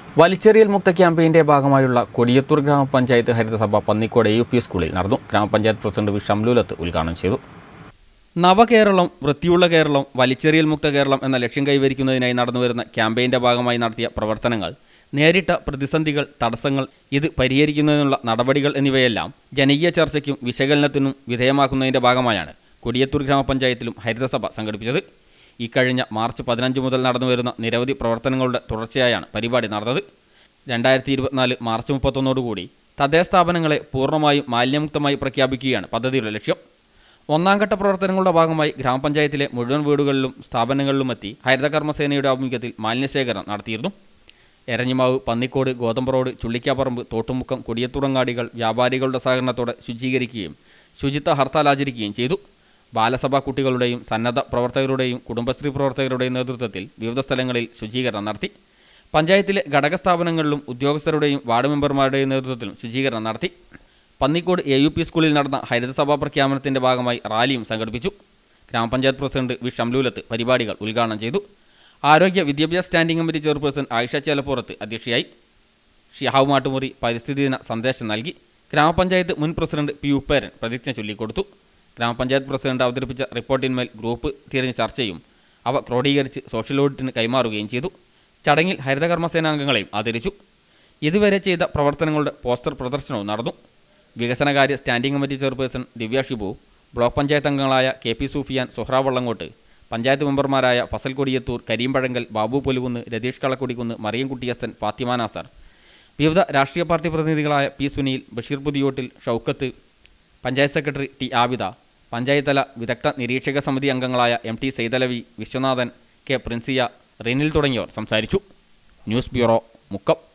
വലിച്ചെറിയൽ മുക്ത ക്യാമ്പയിന്റെ ഭാഗമായുള്ള കൊടിയത്തൂർ ഗ്രാമപഞ്ചായത്ത് ഹരിതസഭ പന്നിക്കോട് എ യു പി സ്കൂളിൽ നടന്നു ഗ്രാമപഞ്ചായത്ത് പ്രസിഡന്റ് വി ഷംലൂലത്ത് ഉദ്ഘാടനം ചെയ്തു നവകേരളം വൃത്തിയുള്ള കേരളം വലിച്ചെറിയൽ മുക്ത കേരളം എന്ന ലക്ഷ്യം കൈവരിക്കുന്നതിനായി നടന്നുവരുന്ന ക്യാമ്പയിന്റെ ഭാഗമായി നടത്തിയ പ്രവർത്തനങ്ങൾ നേരിട്ട പ്രതിസന്ധികൾ തടസ്സങ്ങൾ ഇത് പരിഹരിക്കുന്നതിനുള്ള നടപടികൾ എന്നിവയെല്ലാം ജനകീയ ചർച്ചയ്ക്കും വിശകലനത്തിനും വിധേയമാക്കുന്നതിന്റെ ഭാഗമായാണ് കൊടിയത്തൂർ ഗ്രാമപഞ്ചായത്തിലും ഹരിതസഭ സംഘടിപ്പിച്ചത് ഇക്കഴിഞ്ഞ മാർച്ച് പതിനഞ്ച് മുതൽ നടന്നുവരുന്ന നിരവധി പ്രവർത്തനങ്ങളുടെ തുടർച്ചയായാണ് പരിപാടി നടന്നത് രണ്ടായിരത്തി ഇരുപത്തിനാല് മാർച്ച് മുപ്പത്തൊന്നോടുകൂടി തദ്ദേശ സ്ഥാപനങ്ങളെ പൂർണ്ണമായും മാലിന്യമുക്തമായി പ്രഖ്യാപിക്കുകയാണ് പദ്ധതിയുടെ ലക്ഷ്യം ഒന്നാം ഘട്ട പ്രവർത്തനങ്ങളുടെ ഭാഗമായി ഗ്രാമപഞ്ചായത്തിലെ മുഴുവൻ വീടുകളിലും സ്ഥാപനങ്ങളിലുമെത്തി ഹരിതകർമ്മസേനയുടെ ആഭിമുഖ്യത്തിൽ മാലിന്യശേഖരണം നടത്തിയിരുന്നു എരഞ്ഞിമാവ് പന്നിക്കോട് ഗോതമ്പ് റോഡ് ചുള്ളിക്കാപ്പറമ്പ് തോട്ടുമുക്കം കൊടിയത്തുറങ്ങാടികൾ വ്യാപാരികളുടെ സഹകരണത്തോടെ ശുചീകരിക്കുകയും ശുചിത്വ ഹർത്താൽ ആചരിക്കുകയും ചെയ്തു ബാലസഭാ കുട്ടികളുടെയും സന്നദ്ധ പ്രവർത്തകരുടെയും കുടുംബശ്രീ പ്രവർത്തകരുടെയും നേതൃത്വത്തിൽ വിവിധ സ്ഥലങ്ങളിൽ ശുചീകരണം നടത്തി പഞ്ചായത്തിലെ ഘടക സ്ഥാപനങ്ങളിലും ഉദ്യോഗസ്ഥരുടെയും വാർഡ് മെമ്പർമാരുടെയും നേതൃത്വത്തിലും ശുചീകരണം നടത്തി പന്നിക്കോട് എ യു പി സ്കൂളിൽ നടന്ന ഹരിതസഭാ പ്രഖ്യാപനത്തിന്റെ ഭാഗമായി റാലിയും സംഘടിപ്പിച്ചു ഗ്രാമപഞ്ചായത്ത് പ്രസിഡന്റ് വി ഷംലൂലത്ത് പരിപാടികൾ ഉദ്ഘാടനം ചെയ്തു ആരോഗ്യ വിദ്യാഭ്യാസ standing committee chairperson Ayisha Chelappurath അധ്യക്ഷയായി ഷിഹാവ് മാട്ടുമുറി പരിസ്ഥിതി ദിന സന്ദേശം നൽകി ഗ്രാമപഞ്ചായത്ത് മുൻ പ്രസിഡന്റ് പി ഉപ്പേരൻ പ്രതിജ്ഞ ചൊല്ലിക്കൊടുത്തു ഗ്രാമപഞ്ചായത്ത് പ്രസിഡന്റ് അവതരിപ്പിച്ച റിപ്പോർട്ടിന്മേൽ ഗ്രൂപ്പ് തിരിഞ്ഞ് ചർച്ചയും അവ ക്രോഡീകരിച്ച് സോഷ്യൽ ഓഡിറ്റിന് കൈമാറുകയും ചെയ്തു ചടങ്ങിൽ ഹരിതകർമ്മസേനാംഗങ്ങളെയും ആദരിച്ചു ഇതുവരെ ചെയ്ത പ്രവർത്തനങ്ങളുടെ പോസ്റ്റർ പ്രദർശനവും നടന്നു വികസനകാര്യ standing committee chairperson Divya Shibu block panchayat അംഗങ്ങളായ കെ പി സൂഫിയാൻ സുഹ്ര വള്ളങ്കോട്ട് പഞ്ചായത്ത് മെമ്പർമാരായ ഫസൽ കൊടിയത്തൂർ കരീംപഴങ്കൽ ബാബു പൊലുകുന്ന് രതീഷ് കളക്കുടിക്കുന്ന് മറിയംകുട്ടിയസൻ ഫാത്തിമ നാസർ വിവിധ രാഷ്ട്രീയ പാർട്ടി പ്രതിനിധികളായ P Sunil Basheer Puthiyottil Shoukath panchayat secretary T Abida panchayat തല വിദഗ്ധ നിരീക്ഷക സമിതി അംഗങ്ങളായ M T Saithalavi Viswanathan K Princiya Rinil തുടങ്ങിയവർ സംസാരിച്ചു ന്യൂസ് ബ്യൂറോ മുക്കം